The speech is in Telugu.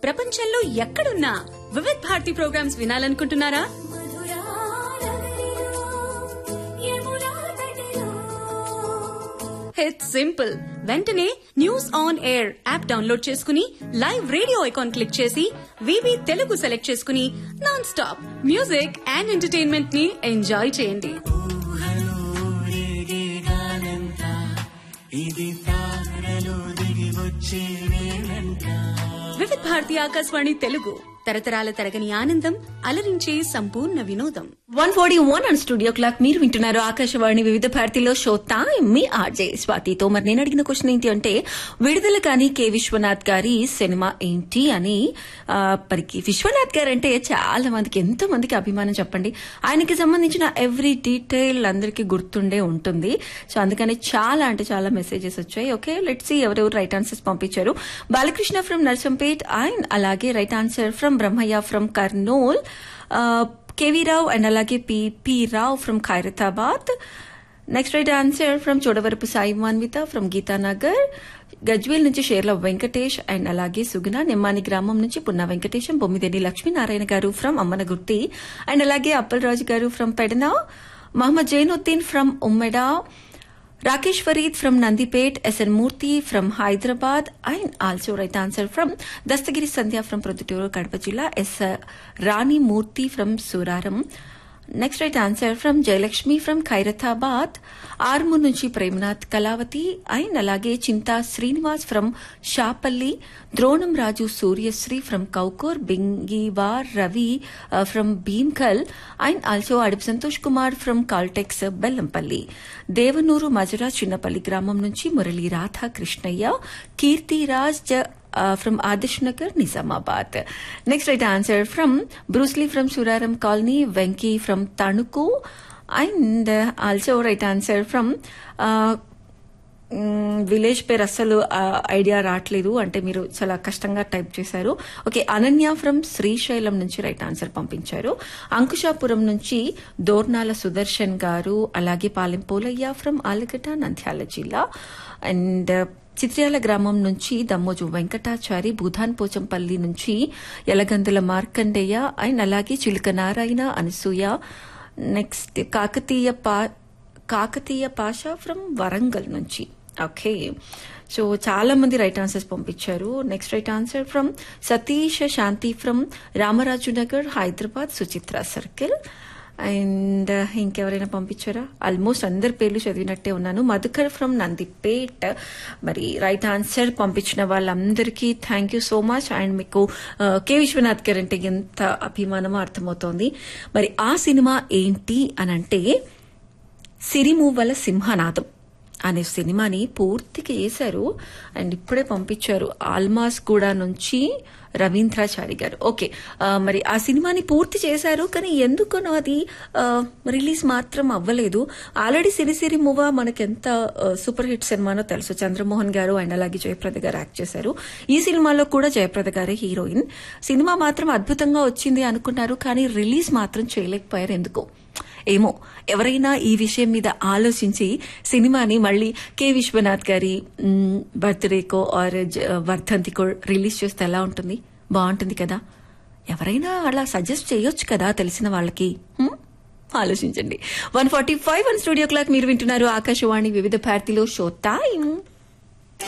ప్రపంచంలో ఎక్కడున్నా వివిధ్ భారతి ప్రోగ్రామ్స్ వినాలనుకుంటున్నారా ఇట్స్ సింపుల్ వెంటనే news on air app download చేసుకుని లైవ్ రేడియో ఐకాన్ క్లిక్ చేసి వివి తెలుగు సెలెక్ట్ చేసుకుని నాన్ స్టాప్ మ్యూజిక్ అండ్ ఎంటర్టైన్మెంట్ ని ఎంజాయ్ చేయండి వివిధ భారతి ఆకాశవాణి తెలుగు తరతరాల తరగని ఆనందం అలరించే సంపూర్ణ వినోదం one forty one and studio clock మీరు వింటున్నారు ఆకాశవాణి వివిధ భారతిలో షో టైం మీ ఆర్జే స్వాతితో మరి నేను అడిగిన క్వశ్చన్ ఏంటి అంటే విడుదల కాని కె విశ్వనాథ్ గారి సినిమా ఏంటి అని ఆ, మరికి విశ్వనాథ్ గారు అంటే చాలా మందికి ఎంతో మందికి అభిమానం చెప్పండి ఆయనకి సంబంధించిన ఎవ్రీ డీటెయిల్ అందరికీ గుర్తుండే ఉంటుంది సో అందుకని చాలా అంటే చాలా మెసేజెస్ వచ్చాయి ఓకే లెట్ సి ఎవరెవరు రైట్ ఆన్సర్స్ పంపించారు బాలకృష్ణ ఫ్రమ్ నర్సంపేట్ అండ్ అలాగే right answer from Brahmaiah from Kurnool KV Rao and అలాగే P P Rao from Khairatabad next right answer from Chodavarapu Sai Manvitha from Geethanagar Gajwel నుంచి షేర్ల వెంకటేష్ అండ్ అలాగే సుగుణ నిమ్మాని గ్రామం నుంచి పున్న వెంకటేశం బొమ్మిదేని లక్ష్మీనారాయణ గారు ఫ్రమ్ అమ్మనగుర్తి అండ్ అలాగే Appalaraju garu from Pedana Mohammed Zainuddin from Ummeda Rakesh Fareed from Nandipet SN Murthy from Hyderabad and also right answer from Dastagiri Sandhya from Proddatur Kadapa జిల్లా S Rani Murthy from Suraram next right answer from Jayalakshmi from Khairatabad Armoor నుంచి ప్రేమనాథ్ కళావతి అండ్ అలాగే Chinta Srinivas from Shapalli Dronam Raju Suryasri from Kaukur Bingivar Ravi from Bheemgal and also Adupu Santosh Kumar from Caltex Bellampalli Devanuru మజురా Chinnapalli గ్రామం నుంచి Murali Radha Krishnaiah Keertiraj uh, from Adarsh Nagar, Nizamabad. Next right answer from Bruce Lee from Suraram Colony, Venki from Tanuku, and uh, also right answer from uh, village పేరు అస్సలు ఐడియా రావట్లేదు అంటే మీరు చాలా కష్టంగా టైప్ చేశారు ఓకే అనన్య ఫ్రమ్ శ్రీశైలం నుంచి రైట్ ఆన్సర్ పంపించారు అంకుశాపురం నుంచి దోర్నాల సుదర్శన్ గారు అలాగే పాలెం పోలయ్య ఫ్రమ్ ఆలగడ్డ నంద్యాల జిల్లా అండ్ చిత్ర్యాల గ్రామం నుంచి దమ్మోజు వెంకటాచారి భూధాన్ పోచంపల్లి నుంచి యలగందుల మార్కండేయ అండ్ అలాగే చిలుక నారాయణ అనసూయ నెక్స్ట్ కాకతీయ పా కాకతీయ పాష ఫ్రమ్ వరంగల్ నుంచి ఓకే సో చాలా మంది రైట్ ఆన్సర్స్ పంపించారు next right answer from Satish Shanti from Ramaraju Nagar Hyderabad Suchitra circle and ఇంకెవరైనా పంపించారా ఆల్మోస్ట్ అందరి పేర్లు చదివినట్టే ఉన్నాను మధుకర్ ఫ్రమ్ నందిపేట్ మరి రైట్ ఆన్సర్ పంపించిన వాళ్ళందరికీ thank you so much and మీకు ఆ, కె విశ్వనాథ్ గారు అంటే ఎంత అభిమానమో అర్థమవుతోంది మరి ఆ సినిమా ఏంటి అని అంటే సిరిమూవల సింహనాదం అనే సినిమాని పూర్తిగా వేశారు అండ్ ఇప్పుడే పంపించారు ఆల్మాస్ కూడా నుంచి రవీంద్రాచారి గారు ఓకే ఆ, మరి ఆ సినిమాని పూర్తి చేశారు కానీ ఎందుకనో అది ఆ, రిలీజ్ మాత్రం అవ్వలేదు ఆల్రెడీ సిరిసిరి మూవ మనకెంత ఆ, సూపర్ హిట్ సినిమానో తెలుసు చంద్రమోహన్ గారు అండ్ అలాగే జయప్రద గారు యాక్ట్ చేశారు ఈ సినిమాలో కూడా జయప్రద గారే హీరోయిన్ సినిమా మాత్రం అద్భుతంగా వచ్చింది అనుకున్నారు కానీ రిలీజ్ మాత్రం చేయలేకపోయారు ఎందుకో ఏమో ఎవరైనా ఈ విషయం మీద ఆలోచించి సినిమాని మళ్ళీ కె విశ్వనాథ్ గారి మ్, బర్త్డేకో ఆర్ జ- వర్ధంతికో రిలీజ్ చేస్తే ఎలా ఉంటుంది బాగుంటుంది కదా ఎవరైనా అలా సజెస్ట్ చేయొచ్చు కదా తెలిసిన వాళ్ళకి హ్మ్? ఆలోచించండి one forty five one studio clock మీరు వింటున్నారు ఆకాశవాణి వివిధ భారతిలో షో టైం